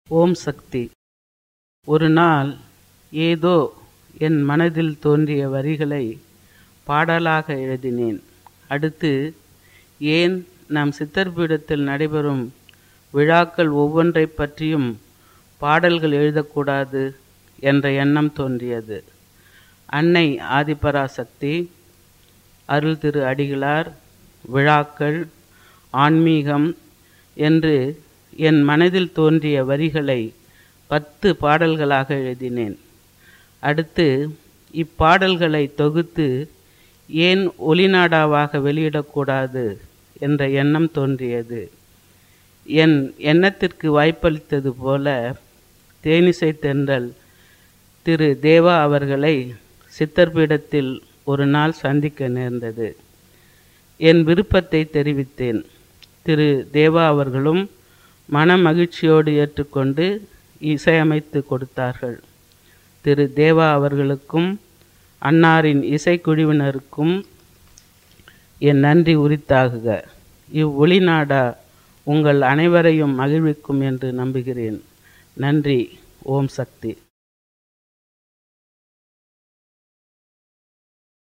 ஓம் சக்தி ஒரு நாள் ஏதோ என் மனதில் தோன்றிய வரிகளை பாடலாக எழுதினேன் அடுத்து ஏன் நம் சித்தர் பீடத்தில் நடைபெறும் விழாக்கள் ஒவ்வொன்றைப் பற்றியும் பாடல்கள் எழுதக்கூடாது என்ற எண்ணம் தோன்றியது அன்னை ஆதிபராசக்தி அருள் திரு அடிகளார் விழாக்கள் ஆன்மீகம் என்று என் மனதில் தோன்றிய வரிகளை பத்து பாடல்களாக எழுதினேன் அடுத்து இப்பாடல்களை தொகுத்து ஏன் ஒலிநாடாவாக வெளியிடக்கூடாது என்ற எண்ணம் தோன்றியது என் எண்ணத்திற்கு வாய்ப்பளித்தது போல தேனிசை தென்றல் திரு தேவா அவர்களை சித்தர் பீடத்தில் ஒரு நாள் சந்திக்க நேர்ந்தது என் விருப்பத்தை தெரிவித்தேன் திரு தேவா அவர்களும் மன மகிழ்ச்சியோடு ஏற்றுக்கொண்டு இசையமைத்து கொடுத்தார்கள் திரு தேவா அவர்களுக்கும் அன்னாரின் இசைக்குழுவினருக்கும் என் நன்றி உரித்தாகுக இவ்வொளிநாடா உங்கள் அனைவரையும் மகிழ்விக்கும் என்று நம்புகிறேன் நன்றி ஓம் சக்தி